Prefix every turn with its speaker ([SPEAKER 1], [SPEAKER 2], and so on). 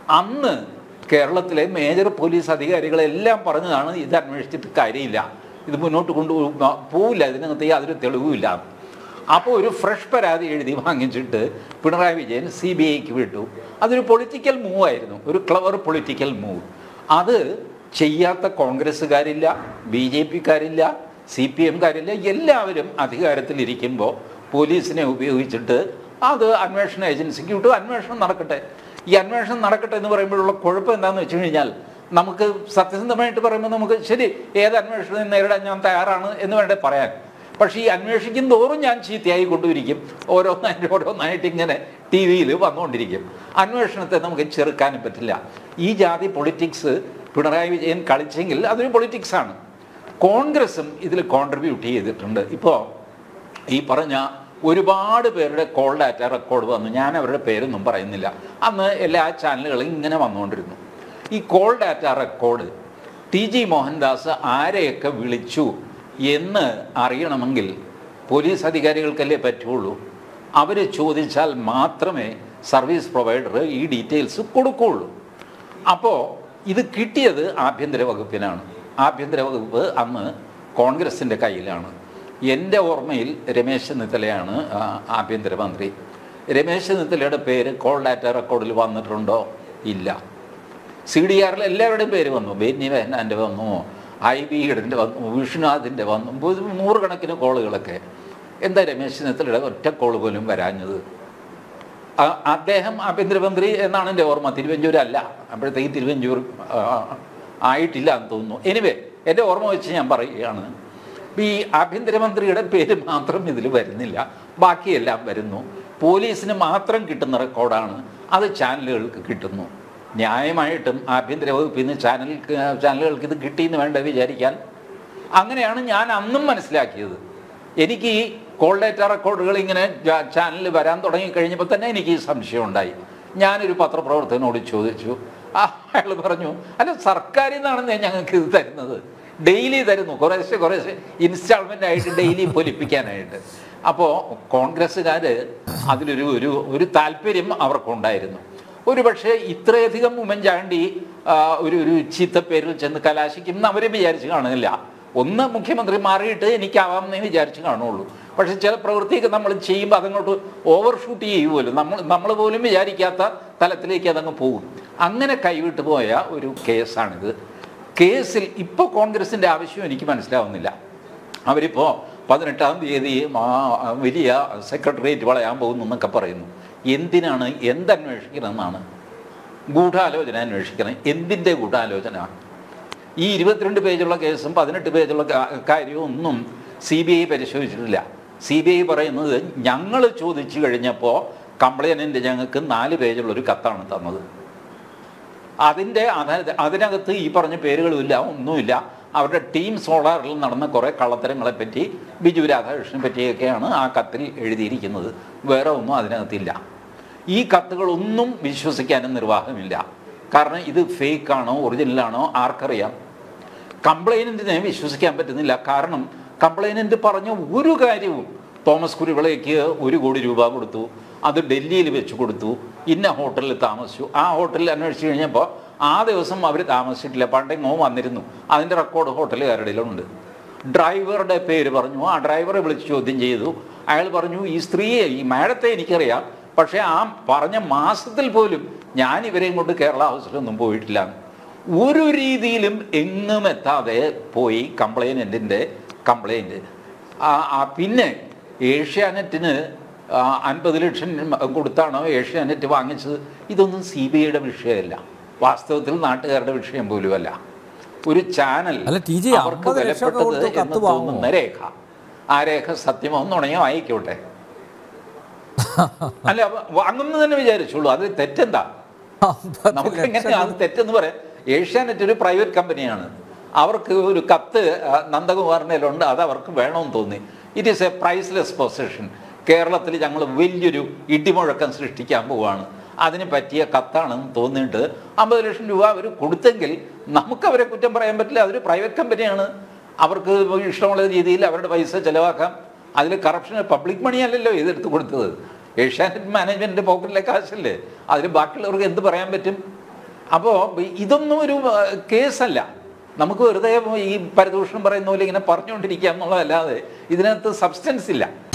[SPEAKER 1] അന്ന് കേരളത്തിലെ major police അധികാരികളെല്ലാം പറഞ്ഞതാണ് ഇത് അന്വേഷിച്ചിട്ട് കാര്യമില്ല ഇത് മുന്നോട്ട് കൊണ്ടു പോവില്ല ഇതിനകത്ത് യാതൊരു തെളിവുമില്ല അപ്പോൾ ഒരു ഫ്രഷ് പരാതി എഴുതി വാങ്ങിച്ചിട്ട് പിണറായി വിജയൻ സി ബി ഐക്ക് വിട്ടു അതൊരു പൊളിറ്റിക്കൽ മൂവ് ആയിരുന്നു ഒരു ക്ലവർ പൊളിറ്റിക്കൽ മൂവ് അത് ചെയ്യാത്ത കോൺഗ്രസ്സുകാരില്ല ബി ജെ പിക്കാരില്ല സി പി എംകാരില്ല എല്ലാവരും അധികാരത്തിലിരിക്കുമ്പോൾ പോലീസിനെ ഉപയോഗിച്ചിട്ട് അത് അന്വേഷണ ഏജൻസിക്ക് വിട്ടു അന്വേഷണം നടക്കട്ടെ ഈ അന്വേഷണം നടക്കട്ടെ എന്ന് പറയുമ്പോഴുള്ള കുഴപ്പം എന്താണെന്ന് വെച്ച് കഴിഞ്ഞാൽ നമുക്ക് സത്യസന്ധമായിട്ട് പറയുമ്പോൾ നമുക്ക് ശരി ഏത് അന്വേഷണം നേരിടാൻ ഞാൻ തയ്യാറാണ് എന്ന് വേണ്ടേ പറയാൻ പക്ഷേ ഈ അന്വേഷിക്കും തോറും ഞാൻ ചീത്തയായി കൊണ്ടുവരിക്കും ഓരോന്നായിട്ട് ഓരോന്നായിട്ട് ഇങ്ങനെ ടി വിയിൽ വന്നുകൊണ്ടിരിക്കും അന്വേഷണത്തെ നമുക്ക് ചെറുക്കാനും പറ്റില്ല ഈ ജാതി പൊളിറ്റിക്സ് പിണറായി വിജയൻ കളിച്ചെങ്കിൽ അതൊരു പൊളിറ്റിക്സാണ് കോൺഗ്രസും ഇതിൽ കോൺട്രിബ്യൂട്ട് ചെയ്തിട്ടുണ്ട് ഇപ്പോൾ ഈ പറഞ്ഞ ഒരുപാട് പേരുടെ കോൾ ഡാറ്റ റെക്കോർഡ് വന്നു ഞാൻ അവരുടെ പേരൊന്നും പറയുന്നില്ല അന്ന് എല്ലാ ചാനലുകളും ഇങ്ങനെ വന്നുകൊണ്ടിരുന്നു ഈ call data record T G Mohandas ആരെയൊക്കെ വിളിച്ചു എന്ന് അറിയണമെങ്കിൽ പോലീസ് അധികാരികൾക്കല്ലേ പറ്റുള്ളൂ അവർ ചോദിച്ചാൽ മാത്രമേ സർവീസ് പ്രൊവൈഡർ ഈ ഡീറ്റെയിൽസ് കൊടുക്കുകയുള്ളൂ അപ്പോൾ ഇത് കിട്ടിയത് ആഭ്യന്തര വകുപ്പിനാണ് ആഭ്യന്തര വകുപ്പ് അന്ന് കോൺഗ്രസിൻ്റെ കയ്യിലാണ് എൻ്റെ ഓർമ്മയിൽ രമേശ് ചെന്നിത്തലയാണ് ആ, ആഭ്യന്തരമന്ത്രി രമേശ് ചെന്നിത്തലയുടെ പേര് കോൾ ഡാറ്റ റെക്കോർഡിൽ വന്നിട്ടുണ്ടോ ഇല്ല സി ഡി ആറിൽ എല്ലാവരുടെയും പേര് വന്നു ബെന്നി ബെഹനാൻ്റെ വന്നു ഐ ബി ഈഡൻ്റെ വന്നു വിഷ്ണുനാഥിൻ്റെ വന്നു ഒരു നൂറുകണക്കിന് കോളുകളൊക്കെ എന്താ രമേശ് ചെന്നിത്തലയുടെ ഒറ്റ കോൾ പോലും വരാഞ്ഞത് ആ- അദ്ദേഹം ആഭ്യന്തരമന്ത്രി എന്നാണ് എൻ്റെ ഓർമ്മ തിരുവഞ്ചൂർ അല്ല അപ്പോഴത്തേക്ക് തിരുവഞ്ചൂർ ആ, ആയിട്ടില്ല എന്ന് തോന്നുന്നു എനിവേ എൻ്റെ ഓർമ്മ വെച്ച് ഞാൻ പറയുകയാണ് ഈ ആഭ്യന്തരമന്ത്രിയുടെ പേര് മാത്രം ഇതിൽ വരുന്നില്ല ബാക്കിയെല്ലാം വരുന്നു പോലീസിന് മാത്രം കിട്ടുന്ന റെക്കോർഡാണ് അത് ചാനലുകൾക്ക് കിട്ടുന്നു ന്യായമായിട്ടും ആഭ്യന്തര വകുപ്പിൽ നിന്ന് ചാനൽ ചാനലുകൾക്ക് ഇത് കിട്ടിയെന്ന് വേണ്ട വിചാരിക്കാൻ അങ്ങനെയാണ് ഞാൻ അന്നും മനസ്സിലാക്കിയത് എനിക്ക് ഈ കോൾ ഡേറ്റ റെക്കോർഡുകൾ ഇങ്ങനെ ചാനലിൽ വരാൻ തുടങ്ങി കഴിഞ്ഞപ്പോൾ തന്നെ എനിക്ക് ഈ സംശയം ഉണ്ടായി ഞാനൊരു പത്രപ്രവർത്തകനോട് ചോദിച്ചു ആ അയാൾ പറഞ്ഞു അല്ല സർക്കാരിൽ നിന്നാണ് ഞങ്ങൾക്ക് ഇത് തരുന്നത് ഡെയിലി തരുന്നു കുറേശ്ശെ കുറേശ്ശെ ഇൻസ്റ്റാൾമെൻ്റ് ആയിട്ട് ഡെയിലി പൊലിപ്പിക്കാനായിട്ട് അപ്പോൾ കോൺഗ്രസ്സുകാർ അതിലൊരു ഒരു ഒരു താല്പര്യം അവർക്കുണ്ടായിരുന്നു ഒരു പക്ഷേ ഇത്രയധികം ഉമ്മൻചാണ്ടി ആ, ഒരു ഒരു ചീത്തപ്പേരിൽ ചെന്ന് കലാശിക്കും എന്ന് അവരും വിചാരിച്ച് കാണില്ല ഒന്ന് മുഖ്യമന്ത്രി മാറിയിട്ട് എനിക്കാവാം എന്നേ വിചാരിച്ച് കാണുള്ളൂ പക്ഷെ ചില പ്രവൃത്തിയൊക്കെ നമ്മൾ ചെയ്യുമ്പോൾ അതങ്ങോട്ട് ഓവർ ഷൂട്ട് ചെയ്യുമല്ലോ നമ്മൾ നമ്മൾ പോലും വിചാരിക്കാത്ത തലത്തിലേക്ക് അതങ്ങ് പോകും അങ്ങനെ കൈവിട്ട് പോയ ഒരു കേസാണിത് കേസിൽ ഇപ്പോൾ കോൺഗ്രസിൻ്റെ ആവശ്യം എനിക്ക് മനസ്സിലാവുന്നില്ല അവരിപ്പോൾ പതിനെട്ടാം തീയതി ആ വലിയ സെക്രട്ടേറിയറ്റ് വളയാൻ പോകുന്നു എന്നൊക്കെ പറയുന്നു എന്തിനാണ് എന്തന്വേഷിക്കണമെന്നാണ് ഗൂഢാലോചന അന്വേഷിക്കണം എന്തിൻ്റെ ഗൂഢാലോചന ഈ ഇരുപത്തിരണ്ട് പേജുള്ള കേസും പതിനെട്ട് പേജുള്ള കാ- കാര്യവും ഒന്നും സി ബി ഐ പരിശോധിച്ചിട്ടില്ല സി ബി ഐ പറയുന്നത് ഞങ്ങൾ ചോദിച്ചു കഴിഞ്ഞപ്പോൾ കംപ്ലൈനൻ്റ് ഞങ്ങൾക്ക് നാല് പേജുള്ള ഒരു കത്താണ് തന്നത് അതിൻ്റെ അതായത് അതിനകത്ത് ഈ പറഞ്ഞ പേരുകളുമില്ല ഒന്നുമില്ല അവരുടെ ടീം സോളാറിൽ നടന്ന കുറേ കള്ളത്തരങ്ങളെ പറ്റി ബിജു രാധാകൃഷ്ണനെ പറ്റിയൊക്കെയാണ് ആ കത്തിൽ എഴുതിയിരിക്കുന്നത് വേറെ ഒന്നും അതിനകത്തില്ല ഈ കത്തുകളൊന്നും വിശ്വസിക്കാനും നിർവാഹമില്ല കാരണം ഇത് ഫേക്ക് ആണോ ഒറിജിനലാണോ ആർക്കറിയാം കംപ്ലൈനൻറ്റിനെ വിശ്വസിക്കാൻ പറ്റുന്നില്ല കാരണം കംപ്ലൈനൻ്റ് പറഞ്ഞ ഒരു കാര്യവും തോമസ് കുരുവിളയ്ക്ക് ഒരു കോടി രൂപ കൊടുത്തു അത് ഡൽഹിയിൽ വെച്ച് കൊടുത്തു ഇന്ന ഹോട്ടലിൽ താമസിച്ചു ആ ഹോട്ടലിൽ അന്വേഷിച്ച് കഴിഞ്ഞപ്പോൾ ആ ദിവസം അവർ താമസിച്ചിട്ടില്ല പണ്ടെങ്ങോ വന്നിരുന്നു അതിൻ്റെ റെക്കോർഡ് ഹോട്ടലുകാരുടെയിലുണ്ട് ഡ്രൈവറുടെ പേര് പറഞ്ഞു ആ ഡ്രൈവറെ വിളിച്ച് ചോദ്യം ചെയ്തു അയാൾ പറഞ്ഞു ഈ സ്ത്രീയെ ഈ മാഡത്തെ എനിക്കറിയാം പക്ഷേ ആ പറഞ്ഞ മാസത്തിൽ പോലും ഞാൻ ഇവരെയും കൊണ്ട് കേരള ഹൗസിലൊന്നും പോയിട്ടില്ല ഒരു രീതിയിലും എങ്ങും എത്താതെ പോയി കംപ്ലൈനൻറ്റിൻ്റെ കംപ്ലൈൻറ്റ് പിന്നെ ഏഷ്യാനെറ്റിന് ആ, അൻപത് ലക്ഷം കൊടുത്താണോ ഏഷ്യാനെറ്റ് വാങ്ങിച്ചത് ഇതൊന്നും സി ബി ഐയുടെ വിഷയമല്ല വാസ്തവത്തിൽ നാട്ടുകാരുടെ വിഷയം പോലുമല്ല ഒരു ചാനൽ
[SPEAKER 2] അല്ല, ടി ജി,
[SPEAKER 1] അവർക്ക്
[SPEAKER 2] 50 ലക്ഷം
[SPEAKER 1] വിലപ്പെട്ടത്
[SPEAKER 2] കൊടുത്ത്
[SPEAKER 1] എന്ന്
[SPEAKER 2] കത്ത് വാങ്ങുമോ?
[SPEAKER 1] തോന്നുന്ന രേഖ ആ രേഖ സത്യമോ നുണയോ ആയിക്കോട്ടെ അല്ല അപ്പൊ വാങ്ങുന്നു തന്നെ വിചാരിച്ചോളൂ അത് തെറ്റെന്താ
[SPEAKER 2] അമ്പത്
[SPEAKER 1] നമുക്ക്
[SPEAKER 2] ലക്ഷം
[SPEAKER 1] എങ്ങനെ അത് തെറ്റെന്ന് പറയാം ഏഷ്യാനെറ്റ് ഒരു പ്രൈവറ്റ് കമ്പനിയാണ് അവർക്ക് ഒരു കത്ത് ആ, നന്ദകുമാറിനുണ്ട് അത് അവർക്ക് വേണമെന്ന് തോന്നി it is a priceless position കേരളത്തിൽ ഞങ്ങൾ വലിയൊരു ഇടിമുഴക്കം സൃഷ്ടിക്കാൻ പോവുകയാണ് അതിന് പറ്റിയ കത്താണെന്ന് തോന്നിയിട്ട് അമ്പത് ലക്ഷം രൂപ അവർ കൊടുത്തെങ്കിൽ നമുക്ക് അവരെ കുറ്റം പറയാൻ പറ്റില്ല അതൊരു പ്രൈവറ്റ് കമ്പനിയാണ് അവർക്ക് ഇഷ്ടമുള്ള രീതിയിൽ അവരുടെ പൈസ ചിലവാക്കാം അതിൽ കറപ്ഷൻ പബ്ലിക് മണി അല്ലല്ലോ ഇതെടുത്ത് കൊടുത്തത് ഏഷ്യാനെറ്റ് മാനേജ്മെൻറ്റിൻ്റെ പോക്കറ്റിലെ കാശല്ലേ അതിൽ ബാക്കിയുള്ളവർക്ക് എന്ത് പറയാൻ പറ്റും അപ്പോൾ ഇതൊന്നും ഒരു ആ, കേസല്ല നമുക്ക് വെറുതെ ഈ പരദൂഷണം പറയുന്ന പോലെ ഇങ്ങനെ പറഞ്ഞുകൊണ്ടിരിക്കുക എന്നുള്ളതല്ലാതെ ഇതിനകത്ത് സബ്സ്റ്റൻസ് ഇല്ല